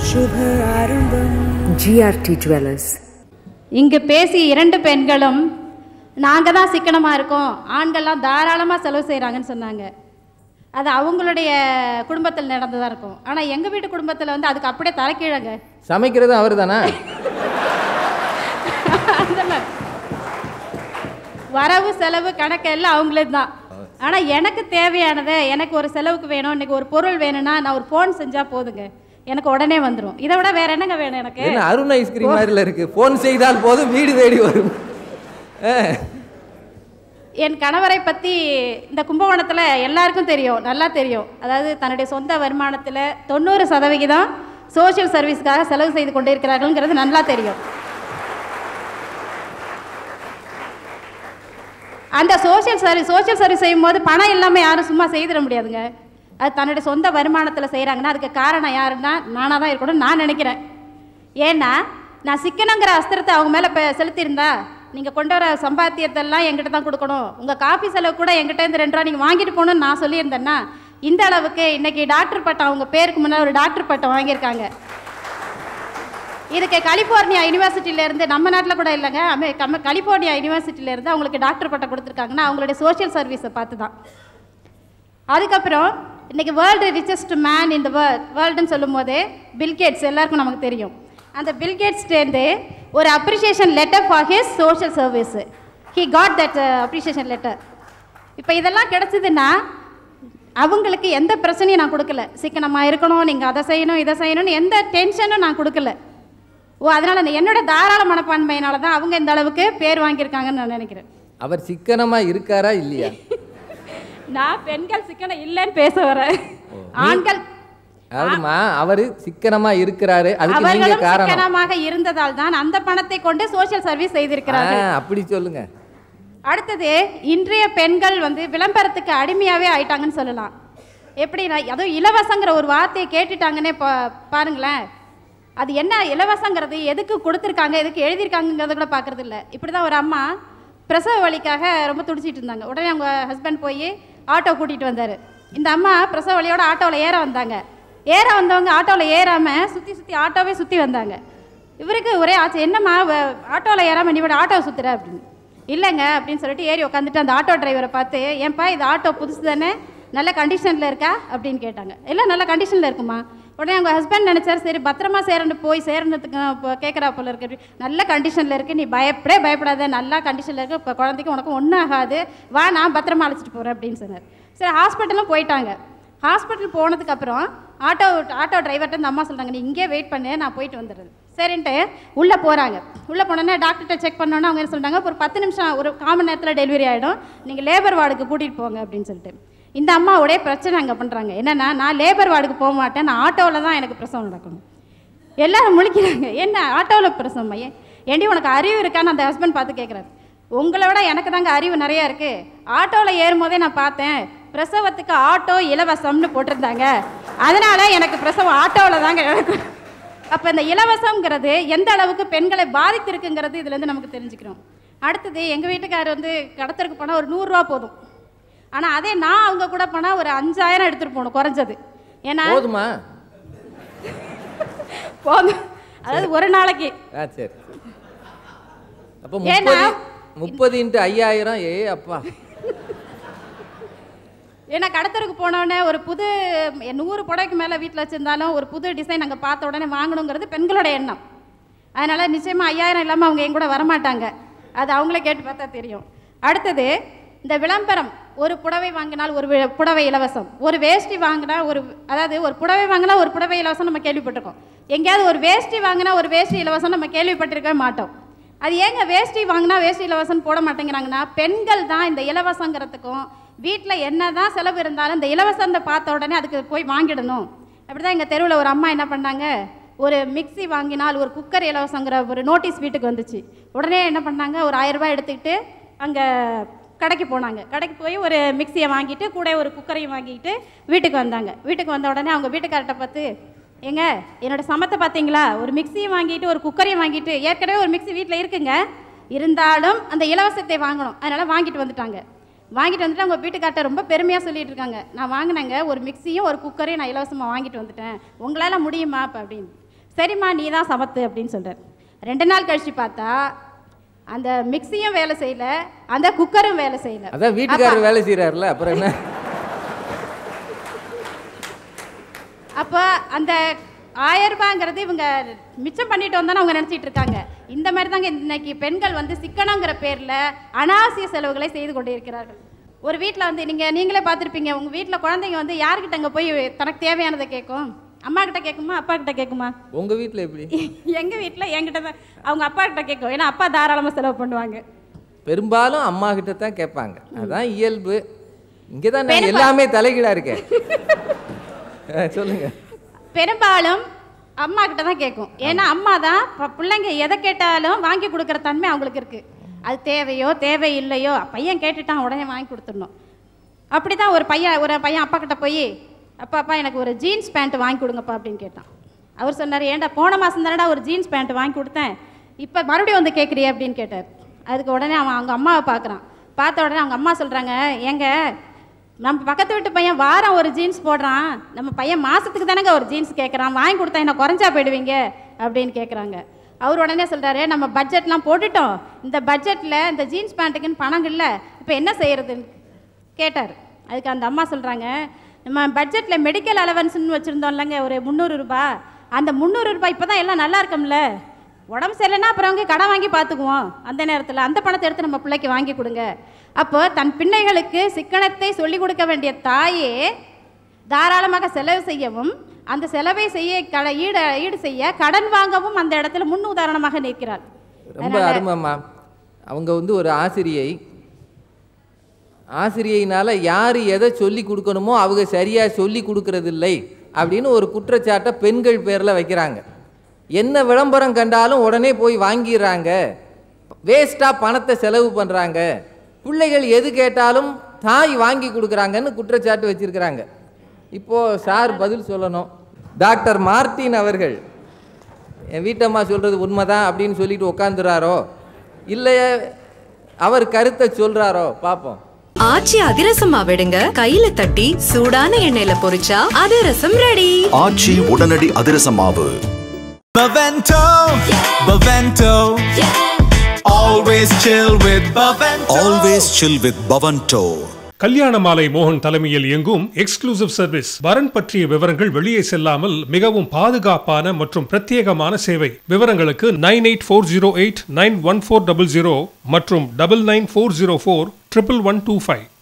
शुभ आरम्भम् GRT jewellers இங்கு பேசிய இரண்டு பெண்களும் நாங்கள் தான் சிக்கனமாக இருக்கோம் ஆண்கள்லாம் தாராளமாக செலவு செய்கிறாங்கன்னு சொன்னாங்க அது அவங்களுடைய குடும்பத்தில் நடந்ததாக இருக்கும் ஆனால் எங்கள் வீட்டு குடும்பத்தில் வந்து அதுக்கு அப்படியே தலைக்கீழங்க சமைக்கிறது அவர் தானே அதெல்லாம் வரவு செலவு கணக்கு எல்லாம் அவங்களே தான் ஆனால் எனக்கு தேவையானதை எனக்கு ஒரு செலவுக்கு வேணும் இன்னைக்கு ஒரு பொருள் வேணும்னா நான் ஒரு ஃபோன் செஞ்சால் போதுங்க எனக்கு உடனே வந்துடும் இதை விட வேற என்னங்க வேணும் எனக்கு என்ன அருண் ஐஸ்கிரீம் மாதிரில இருக்கு ஃபோன் செய்தால் போதும் வீடு தேடி வரும் ஆ. என் கணவரை பற்றி இந்த கும்பகோணத்தில் எல்லாருக்கும் தெரியும் நல்லா தெரியும் அதாவது தன்னுடைய சொந்த வருமானத்தில் தொண்ணூறு சதவிகிதம் சோஷியல் சர்வீஸ்க்காக செலவு செய்து கொண்டிருக்கிறார்கள்ங்கிறது நல்லா தெரியும் அந்த சோஷியல் சர்வீஸ் சோஷியல் சர்வீஸ் செய்யும்போது பணம் இல்லாமல் யாரும் சும்மா செய்திட முடியாதுங்க அது தன்னுடைய சொந்த வருமானத்தில் செய்கிறாங்கன்னா அதுக்கு காரணம் யாருன்னா நானாக தான் இருக்கணும்னு நான் நினைக்கிறேன் ஏன்னா நான் சிக்கனங்கிற அஸ்திரத்தை அவங்க மேலே இப்போ செலுத்தியிருந்தா நீங்கள் கொண்டு வர சம்பாத்தியத்தெல்லாம் என்கிட்ட தான் கொடுக்கணும் உங்கள் காஃபி செலவு கூட என்கிட்ட இருந்து ரெண்டு ரூபா நீங்கள் வாங்கிட்டு போகணும்னு நான் சொல்லியிருந்தேன்னா இந்த அளவுக்கு இன்னைக்கு டாக்டர் பட்டம் அவங்க பேருக்கு முன்னாடி ஒரு டாக்டர் பட்டம் வாங்கியிருக்காங்க இதுக்கு கலிஃபோர்னியா யூனிவர்சிட்டியிலேருந்து நம்ம நாட்டில் கூட இல்லைங்க அமெ கம கலிஃபோர்னியா யூனிவர்சிட்டியிலேருந்து அவங்களுக்கு டாக்டர் பட்டம் கொடுத்துருக்காங்கன்னா அவங்களுடைய சோஷியல் சர்வீஸை பார்த்து தான் அதுக்கப்புறம் இன்னைக்கு வேர்ல்டு ரிச்சஸ்ட் மேன் இந்த வேர்ல்ட் வேர்ல்டுன்னு சொல்லும் போதே பில்கேட்ஸ் எல்லாருக்கும் நமக்கு தெரியும் அந்த பில்கேட்ஸ்டேருந்து ஒரு appreciation letter for his social service he got that appreciation letter இப்போ இதெல்லாம் கிடைச்சதுன்னா அவங்களுக்கு எந்த பிரச்சனையும் நான் கொடுக்கல சிக்கனமாக இருக்கணும் நீங்கள் அதை செய்யணும் இதை செய்யணும்னு எந்த டென்ஷனும் நான் கொடுக்கல ஓ அதனால் நான் என்னோட தாராள மனப்பான்மையினால தான் அவங்க இந்த அளவுக்கு பேர் வாங்கியிருக்காங்கன்னு நான் நினைக்கிறேன் அவர் சிக்கனமா இருக்காரா இல்லையா நான் பெண்கள் சிக்கனம் இல்லைன்னு பேச வரேன் ஆண்கள் அதாவதுமா அவரு சிக்கனமா இருக்கிறாரு அதுக்கு நீங்க அவர்களும் காரணம் சிக்கனமாக இருந்ததால் தான் அந்த பணத்தை கொண்டு சோஷியல் சர்வீஸ் ஆ, செய்திருக்கிறார்கள் அப்படி சொல்லுங்க அடுத்தது இன்றைய பெண்கள் வந்து விளம்பரத்துக்கு அடிமையாவே ஆயிட்டாங்கன்னு சொல்லலாம் எப்படின்னா அதுவும் இலவசங்கிற ஒரு வார்த்தையை கேட்டுட்டாங்கன்னே பா பாருங்களேன் அது என்ன இலவசங்கிறது எதுக்கு கொடுத்துருக்காங்க எதுக்கு எழுதியிருக்காங்கங்கிறத கூட பார்க்கறது இல்லை இப்படி தான் ஒரு அம்மா பிரசவ வலிக்காக ரொம்ப துடிச்சிட்டு இருந்தாங்க உடனே அவங்க ஹஸ்பண்ட் போய் ஆட்டோ கூட்டிகிட்டு வந்தார் இந்த அம்மா பிரசவ வலியோட ஆட்டோவில் ஏற வந்தாங்க ஏற வந்தவங்க ஆட்டோவில் ஏறாமல் சுற்றி சுற்றி ஆட்டோவே சுற்றி வந்தாங்க இவருக்கு ஒரே ஆச்சு என்னம்மா ஆட்டோவில் ஏறாமல் நீ விட ஆட்டோவை சுற்றுற அப்படின்னு இல்லைங்க அப்படின்னு சொல்லிட்டு ஏறி உட்காந்துட்டு அந்த ஆட்டோ டிரைவரை பார்த்து ஏன்பா இது ஆட்டோ புதுசு தானே நல்ல கண்டிஷனில் இருக்கா அப்படின்னு கேட்டாங்க இல்லை நல்ல கண்டிஷனில் இருக்குமா உடனே அவங்க ஹஸ்பண்ட் நினச்சார் சரி பத்திரமா சேரண்டு போய் சேரணுத்துக்கு இப்போ கேட்குறா போல இருக்கு அப்படி. நல்ல கண்டிஷனில் இருக்கு நீ பயப்படே பயப்படாத நல்லா கண்டிஷனில் இருக்கு இப்போ குழந்தைக்கு உனக்கு ஒன்றும் ஆகாது வா நான் பத்திரமா அழைச்சிட்டு போகிறேன் அப்படின்னு சொன்னார் சரி ஹாஸ்பிட்டலும் போயிட்டாங்க ஹாஸ்பிட்டல் போனதுக்கப்புறம் ஆட்டோ ஆட்டோ டிரைவர்கிட்ட இந்த அம்மா சொல்கிறாங்க நீ இங்கே வெயிட் பண்ணு நான் போயிட்டு வந்துடுறது சரின்ட்டு உள்ளே போகிறாங்க உள்ளே போனோன்னே டாக்டர்கிட்ட செக் பண்ணோன்னே அவங்க என்ன சொல்கிறாங்க ஒரு பத்து நிமிஷம் ஒரு காமன் நேரத்தில் டெலிவரி ஆகிடும் நீங்கள் லேபர் வார்டுக்கு கூட்டிகிட்டு போங்க அப்படின்னு சொல்லிட்டு இந்த அம்மாவுடைய பிரச்சனை அங்கே பண்ணுறாங்க என்னென்னா நான் லேபர் வார்டுக்கு போக மாட்டேன் நான் ஆட்டோவில் தான் எனக்கு பிரசவம் நடக்கணும் எல்லாரும் முழிக்கிறாங்க என்ன ஆட்டோவில் பிரசவம் ஏன் ஏண்டி உனக்கு அறிவு இருக்கான்னு அந்த ஹஸ்பண்ட் பார்த்து கேட்குறாரு உங்களை விட எனக்கு தாங்க அறிவு நிறையா இருக்குது ஆட்டோவில் ஏறும்போதே நான் பார்த்தேன் பிரசவத்துக்கு ஆட்டோ இலவசம்னு போட்டிருந்தாங்க அதனால எனக்கு பிரசவம் ஆட்டோவில் தாங்க நடக்கும் அப்போ இந்த இலவசம்ங்கிறது எந்த அளவுக்கு பெண்களை பாதித்திருக்குங்கிறது இதுலேருந்து நமக்கு தெரிஞ்சுக்கிறோம் அடுத்தது எங்கள் வீட்டுக்காரர் வந்து கடத்தருக்கு போனால் ஒரு நூறுரூவா போதும் ஆனால் அதே நான் அவங்க கூட போனால் ஒரு அஞ்சாயிரம் எடுத்துகிட்டு போகணும் குறைஞ்சது ஏன்னா போதுமா போதும் அதாவது ஒரு நாளைக்கு ஆ சரி அப்போ ஏன்னா- முப்பது முப்பது இன்ட்டு ஐயாயிரம் ஏ அப்பா ஏன்னா கடத்தருக்கு போனோடனே ஒரு புது நூறு புடவைக்கு மேலே வீட்டில் வச்சுருந்தாலும் ஒரு புது டிசைன் அங்கே பார்த்த உடனே வாங்கணுங்கிறது பெண்களோட எண்ணம் அதனால் நிச்சயமாக ஐயாயிரம் இல்லாமல் அவங்க என் கூட வரமாட்டாங்க அது அவங்களே கேட்டு பார்த்தா தெரியும் அடுத்தது இந்த விளம்பரம் ஒரு புடவை வாங்கினால் ஒரு வி- புடவை இலவசம் ஒரு வேஷ்டி வாங்கினா ஒரு அதாவது ஒரு புடவை வாங்கினா ஒரு புடவை இலவசம் நம்ம கேள்விப்பட்டிருக்கோம் எங்கேயாவது ஒரு வேஷ்டி வாங்கினா ஒரு வேஷ்டி இலவசம் நம்ம கேள்விப்பட்டிருக்கவே மாட்டோம் அது ஏங்க வேஷ்டி வாங்கினா வேஷ்டி இலவசம் போட மாட்டேங்கிறாங்கன்னா பெண்கள் தான் இந்த இலவசங்கிறதுக்கும் வீட்டில் என்ன தான் செலவு இருந்தாலும் இந்த இலவசத்தை பார்த்த உடனே அதுக்கு போய் வாங்கிடணும் அப்படி தான் எங்கள் தெருவில் ஒரு அம்மா என்ன பண்ணாங்க ஒரு மிக்ஸி வாங்கினால் ஒரு குக்கர் இலவசங்கிற ஒரு நோட்டீஸ் வீட்டுக்கு வந்துச்சு உடனே என்ன பண்ணாங்க ஒரு ஆயிரம் ரூபாய் எடுத்துக்கிட்டு அங்கே கடைக்கு போனாங்க கடைக்கு போய் ஒரு மிக்சியை வாங்கிட்டு கூட ஒரு குக்கரையும் வாங்கிட்டு வீட்டுக்கு வந்தாங்க வீட்டுக்கு வந்த உடனே அவங்க வீட்டுக்கார்ட்ட பார்த்து ஏங்க என்னோட சமத்தை பார்த்தீங்களா ஒரு மிக்சியை வாங்கிட்டு ஒரு குக்கரையும் வாங்கிட்டு ஏற்கனவே ஒரு மிக்ஸி வீட்டில் இருக்குங்க இருந்தாலும் அந்த இலவசத்தை வாங்கணும் அதனால் வாங்கிட்டு வந்துட்டாங்க வாங்கிட்டு வந்துட்டு அவங்க வீட்டுக்கார்ட்ட ரொம்ப பெருமையாக சொல்லிட்டு இருக்காங்க நான் வாங்கினேங்க ஒரு மிக்சியும் ஒரு குக்கரையும் நான் இலவசமாக வாங்கிட்டு வந்துட்டேன் உங்களால் முடியுமா அப்போ அப்படின்னு சரிம்மா நீ தான் சமத்து அப்படின்னு சொல்கிறார் ரெண்டு நாள் கழிச்சு பார்த்தா அந்த மிக்சியும் வேலை செய்யல அந்த குக்கரும் வேலை செய்யல அதான் வீட்டுக்காரர் வேலை செய்கிறாருல அப்புறம் என்ன அப்போ அந்த ஆயிரம் ரூபாங்கிறது இவங்க மிச்சம் பண்ணிட்டு வந்தானே அவங்க நினச்சிட்டு இருக்காங்க இந்த மாதிரி தாங்க இன்னைக்கு பெண்கள் வந்து சிக்கனங்கிற பேரில் அனாவசிய செலவுகளை செய்து கொண்டு இருக்கிறார்கள் ஒரு வீட்டில் வந்து நீங்கள் நீங்களே பார்த்துருப்பீங்க உங்கள் வீட்டில் குழந்தைங்க வந்து யார்கிட்ட அங்கே போய் தனக்கு தேவையானதை கேட்கும் அம்மா கிட்ட கேட்குமா அப்பா கிட்ட கேட்குமா உங்க வீட்டில் எப்படி எங்கள் வீட்டில் என்கிட்ட தான் அவங்க அப்பா கிட்ட கேட்கும் ஏன்னா அப்பா தாராளமாக செலவு பண்ணுவாங்க பெரும்பாலும் அம்மா கிட்ட தான் கேட்பாங்க அதான் இயல்பு இங்கே தான் நான் எல்லாமே தலைகீழா இருக்கேன் அஹ் சொல்லுங்க பெரும்பாலும் அம்மா கிட்ட தான் கேட்கும் ஏன்னா அம்மா தான் ப- பிள்ளைங்க எதை கேட்டாலும் வாங்கி கொடுக்குற தன்மை அவங்களுக்கு இருக்கு அது தேவையோ தேவையில்லையோ பையன் கேட்டுட்டான் உடனே வாங்கி கொடுத்துடணும் அப்படி தான் ஒரு பையன் ஒரு பையன் அப்பா கிட்ட போய் அப்பா அப்பா எனக்கு ஒரு ஜீன்ஸ் பேண்ட் வாங்கி கொடுங்கப்பா அப்படின்னு கேட்டான் அவர் சொன்னார் ஏன்டா போன மாதம் தானடா ஒரு ஜீன்ஸ் பேண்ட் வாங்கி கொடுத்தேன் இப்போ மறுபடியும் வந்து கேட்குறியே அப்படின்னு கேட்டார் அதுக்கு உடனே அவன் அவங்க அம்மாவை பார்க்குறான் பார்த்த உடனே அவங்க அம்மா சொல்கிறாங்க ஏங்க நம்ம பக்கத்து வீட்டு பையன் வாரம் ஒரு ஜீன்ஸ் போடுறான் நம்ம பையன் மாசத்துக்கு தானேங்க ஒரு ஜீன்ஸ் கேட்குறான் வாங்கி கொடுத்தா என்ன குறைஞ்சா போயிடுவீங்க அப்படின்னு கேட்குறாங்க அவர் உடனே சொல்கிறாரு நம்ம பட்ஜெட்லாம் போட்டுட்டோம் இந்த பட்ஜெட்டில் இந்த ஜீன்ஸ் பேண்ட்டுக்குன்னு பணம் இல்லை இப்போ என்ன செய்யறதுன்னு கேட்டார் அதுக்கு அந்த அம்மா சொல்கிறாங்க நம்ம பட்ஜெட்டில் மெடிக்கல் அலவன்ஸ்னு வச்சுருந்தோம்லங்க ஒரு முந்நூறு ரூபாய் அந்த முந்நூறு ரூபாய் இப்போ தான் எல்லாம் நல்லா இருக்கும்ல உடம்பு சரியில்லைன்னா அப்புறம் அவங்க கடன் வாங்கி பார்த்துக்குவோம் அந்த நேரத்தில் அந்த பணத்தை எடுத்து நம்ம பிள்ளைக்கு வாங்கி கொடுங்க அப்போ தன் பிள்ளைகளுக்கு சிக்கனத்தை சொல்லிக் கொடுக்க வேண்டிய தாயே தாராளமாக செலவு செய்யவும் அந்த செலவை செய்ய கட ஈடு ஈடு செய்ய கடன் வாங்கவும் அந்த இடத்துல முன் உதாரணமாக நிற்கிறாள் ரொம்ப அருமைம்மா அவங்க வந்து ஒரு ஆசிரியை ஆசிரியைனால யார் எதை சொல்லி கொடுக்கணுமோ அவங்க சரியாக சொல்லி கொடுக்கறதில்லை அப்படின்னு ஒரு குற்றச்சாட்டை பெண்கள் பேரில் வைக்கிறாங்க என்ன விளம்பரம் கண்டாலும் உடனே போய் வாங்கிடுறாங்க வேஸ்ட்டாக பணத்தை செலவு பண்ணுறாங்க பிள்ளைகள் எது கேட்டாலும் தாய் வாங்கி கொடுக்குறாங்கன்னு குற்றச்சாட்டு வச்சிருக்கிறாங்க இப்போது சார் பதில் சொல்லணும் டாக்டர் மார்ட்டின் அவர்கள் என் வீட்டம்மா சொல்கிறது உண்மைதான் அப்படின்னு சொல்லிட்டு உட்காந்துறாரோ இல்லை அவர் கருத்தை சொல்கிறாரோ பார்ப்போம் ஆச்சி அதிரசமா விடுங்க கையில தட்டி சூடான எண்ணெயில பொரிச்சா அதிரசம் ரெடி ஆச்சி உடனடி அதிரச மாவு Bavento, Bavento, always chill with Bavento. Always chill with Bavento Kalyana Malai மோகன் தலைமையில் இயங்கும் எக்ஸ்க்ளூசிவ் சர்வீஸ் வரன் பற்றிய விவரங்கள் வெளியே செல்லாமல் மிகவும் பாதுகாப்பான மற்றும் பிரத்யேகமான சேவை விவரங்களுக்கு nine eight four zero eight nine one four double zero மற்றும் double nine four zero four triple one two five